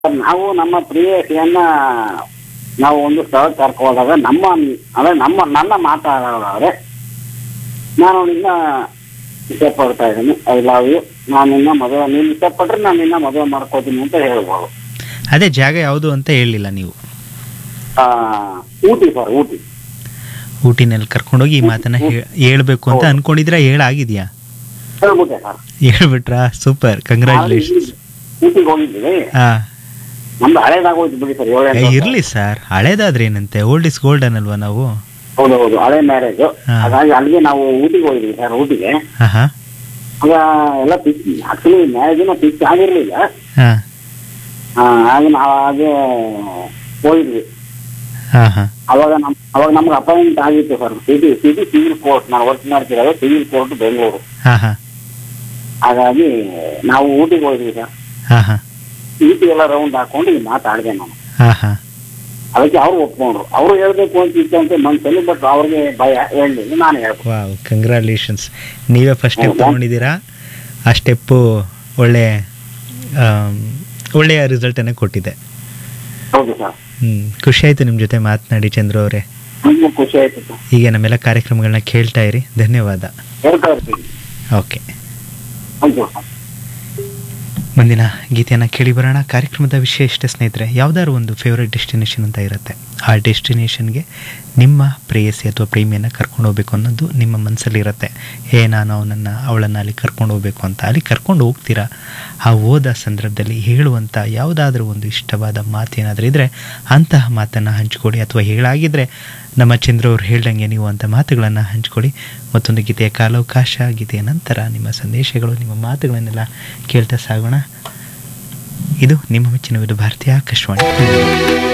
ನಾವು ನಮ್ಮ ಪ್ರಿಯಸಿಯನ್ನ ನಾವು ಒಂದು ಸ್ಥಳಕ್ಕೆ ಕರ್ಕೊ ಹೋದಾಗ ನಮ್ಮ ಅಂದ್ರೆ ನಮ್ಮ ನನ್ನ ಮಾತಾಡೋದಾದ್ರೆ ನಾನು ನಿನ್ನ ಇಷ್ಟಪಡ್ತಾ ಇದ್ದೀನಿ ಐ ಲವ್ ಯು ನಾನು ನಿನ್ನ ಮದುವೆ ನೀನು ಇಷ್ಟಪಟ್ರೆ ನಾನು ನಿನ್ನ ಮದುವೆ ಮಾಡ್ಕೋತೀನಿ ಅಂತ ಹೇಳ್ಬೋದು ಅದೇ ಜಾಗ ಯಾವುದು ಅಂತ ಹೇಳಿಲ್ಲ ನೀವು ಆ, ಊಟಿ ಸರ್ ಊಟಿ ಊಟಿನಲ್ಲಿ ಕರ್ಕೊಂಡೋಗಿ ಈ ಮಾತನ್ನ ಹೇ- ಹೇಳ್ಬೇಕು ಅಂತ ಅನ್ಕೊಂಡಿದ್ರ ಹೇಳಾಗಿದ್ಯಾ ಹೇಳ್ಬಿಟ್ಟೆ ಸರ್ ಹೇಳ್ಬಿಟ್ರಾ ಸೂಪರ್ ಕಂಗ್ರ್ಯಾಚುಲೇಷನ್ಸ್ ಊಟಿಗೆ ಹೋಗಿದ್ದೀವಿ ಹಾ ನಮ್ದು ಹಳೇದಾಗೋಯ್ತು ಬಿಡಿ ಸರ್ ಏಳು ಎಂಟು ವರ್ಷ. ಇರ್ಲಿ ಸರ್ ಹಳೇದಾದ್ರೆ ಏನಂತೆ ಓಲ್ಡ್ ಇಸ್ ಗೋಲ್ಡನ್ ಅಲ್ವಾ ನಾವು ಹೌದು ಹೌದು ಹಳೆ ಮ್ಯಾರೇಜ್ ಹಾ. ಹಾಗಾಗಿ ಅಲ್ಲಿಗೆ ನಾವು ಊಟಿಗೆ ಹೋಗಿದ್ವಿ ಸರ್ ಊಟಿಗೆ ಹಾ ಹಾ ಆಗ ಎಲ್ಲ ಫಿಕ್ಸ್ ಆಕ್ಚುಲಿ ಮ್ಯಾರೇಜಿನ ಫಿಕ್ಸ್ ಆಗಿರ್ಲಿಲ್ಲ ಹಾ ಆ, ಆಗ ನಾವು ಹಾಗೆ ಹೋಗಿದ್ವಿ ಹಾ ಹಾ ಅವಾಗ ನಮ್ ಅವಾಗ ನಮ್ಗೆ ಅಪಾಯಿಂಟ್ ಆಗಿತ್ತು sir city city civil court ನಾವು ವರ್ಕ್ ಮಾಡ್ತಿರೋದು ಸಿವಿಲ್ ಕೋರ್ಟ್ ಬೆಂಗಳೂರು ಹಾ ಹಾ ಹಾಗಾಗಿ ನಾವು ಊಟಿಗೆ ಹೋದ್ವಿ ಸರ್ ಹಾ ಹಾ ಊಟಿ ಎಲ್ಲ ರೌಂಡ್ ಹಾಕೊಂಡು ಇಲ್ಲಿ ಮಾತಾಡಿದೆ ನಾನು ಹಾ ಹಾ ಅದಕ್ಕೆ ಅವ್ರು ಒಪ್ಕೊಂಡ್ರು ಅವ್ರು ಹೇಳ್ಬೇಕು ಅಂತ ಇತ್ತು ಅಂತ ಮನ್ಸಲ್ಲಿ ಬಟ್ ಅವ್ರಿಗೆ ಭಯ ಹೇಳಲಿಲ್ಲ ನಾನು ಹೇಳ್ಬೇಕು ವಾವ್ ಕಂಗ್ರ್ಯಾಚುಲೇಷನ್ಸ್ ನೀವೇ ಫಸ್ಟ್ ಸ್ಟೆಪ್ ಹೌದಾ? ತೊಗೊಂಡಿದ್ದೀರಾ ಆ ಸ್ಟೆಪ್ಪು ಒಳ್ಳೆ ಆಮ್, ಒಳ್ಳೆಯ ರಿಸಲ್ಟನ್ನೇ ಕೊಟ್ಟಿದೆ ಹೌದು ಸರ್ ಹ್ಞೂ ಖುಷಿ ಆಯಿತು ನಿಮ್ಮ ಜೊತೆ ಮಾತನಾಡಿ ಚಂದ್ರ ಅವರೇ ನಮ್ಗೂ ಖುಷಿ ಆಯ್ತು ಸರ್ ಹೀಗೆ ನಮ್ಮೆಲ್ಲ ಕಾರ್ಯಕ್ರಮಗಳನ್ನ ಕೇಳ್ತಾ ಇರಿ ಧನ್ಯವಾದ ಹೇಳ್ತಾ ಇರ್ತೀನಿ ಓಕೆ ಥ್ಯಾಂಕ್ ಯು ಸರ್ ಮುಂದಿನ ಗೀತೆಯನ್ನು ಕೇಳಿ ಬರೋಣ ಕಾರ್ಯಕ್ರಮದ ವಿಷಯ ಇಷ್ಟ ಸ್ನೇಹಿತರೆ ಯಾವ್ದಾದ್ರು ಒಂದು ಫೇವ್ರೆಟ್ ಡೆಸ್ಟಿನೇಷನ್ ಅಂತ ಇರುತ್ತೆ ಆ ಡೆಸ್ಟಿನೇಷನ್ಗೆ ನಿಮ್ಮ ಪ್ರೇಯಸಿ ಅಥವಾ ಪ್ರೇಮಿಯನ್ನು ಕರ್ಕೊಂಡು ಹೋಗ್ಬೇಕು ಅನ್ನೋದು ನಿಮ್ಮ ಮನಸ್ಸಲ್ಲಿರುತ್ತೆ ಹೇ ನಾನು ಅವನನ್ನು ಅವಳನ್ನು ಅಲ್ಲಿ ಕರ್ಕೊಂಡು ಹೋಗ್ಬೇಕು ಅಂತ ಅಲ್ಲಿ ಕರ್ಕೊಂಡು ಹೋಗ್ತೀರಾ ಆ ಹೋದ ಸಂದರ್ಭದಲ್ಲಿ ಹೇಳುವಂಥ ಯಾವುದಾದ್ರೂ ಒಂದು ಇಷ್ಟವಾದ ಮಾತೇನಾದರೂ ಇದ್ದರೆ ಅಂತಹ ಮಾತನ್ನು ಹಂಚ್ಕೊಡಿ ಅಥವಾ ಹೇಳಾಗಿದ್ದರೆ ನಮ್ಮ ಚಂದ್ರ ಅವ್ರು ಹೇಳ್ದಂಗೆ ನೀವು ಅಂಥ ಮಾತುಗಳನ್ನು ಹಂಚ್ಕೊಡಿ ಮತ್ತೊಂದು ಗೀತೆಯ ಕಾಲಾವಕಾಶ ಗೀತೆಯ ನಂತರ ನಿಮ್ಮ ಸಂದೇಶಗಳು ನಿಮ್ಮ ಮಾತುಗಳನ್ನೆಲ್ಲ ಕೇಳ್ತಾ ಸಾಗೋಣ ಇದು ನಿಮ್ಮ ಮೆಚ್ಚಿನ ವಿಧ ಭಾರತೀಯ ಆಕಾಶವಾಣಿ